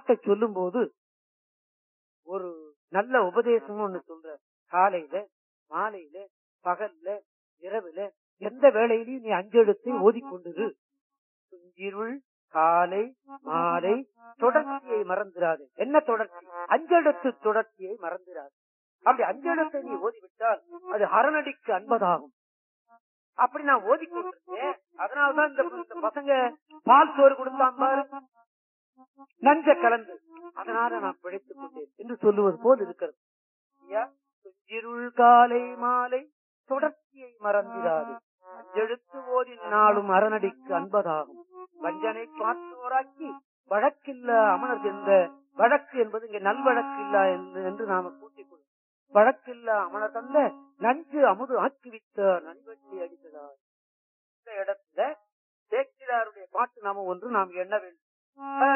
பாட்டை சொல்லும் போது ஒரு நல்ல உபதேசம் ஒண்ணு சொல்ற காலையில மாலையில பகல்ல இரவுல எந்த வேளையிலையும் நீ அஞ்செழுத்தை ஓதிக்கொண்டிரு துஞ்சிருள் காலை மாலை தொடர்ச்சியை மறந்துடாது என்ன தொடர்ச்சி அஞ்செழுத்து தொடர்ச்சியை மறந்துடாது அப்படி அஞ்செழுத்தை நீ ஓதிவிட்டால் அது அரணடிக்கு அன்பதாகும் அப்படி நான் ஓதிக்கொண்டிருக்கேன் அதனாலதான் இந்த இந்த பசங்க பால் சோறு கொடுத்தான் பாரு நஞ்ச கலந்து அதனால நான் பிழைத்துக் கொண்டேன் என்று சொல்லுவது போல் இருக்கிறது ஐயா, துஞ்சிருள் காலை மாலை தொடர்ச்சியை மறந்திடாது அஞ்செழுத்து ஓதின் நாளும் அரணடிக்கு அன்பதாகும் வஞ்சனை காத்தோராக்கி வழக்கில்ல அமனர் என்ற வழக்கு என்பது இங்க நல்வழக்கு இல்ல என்று- என்று நாம கூட்டிக் கொள்ளும் வழக்கில்ல அமனர் தந்த நஞ்சு அமுது ஆக்கிவித்த நன்வெட்டி அடித்ததார் இந்த இடத்துல சேக்கிராருடைய பாட்டு நாம ஒன்று நாம் எண்ண வேண்டும்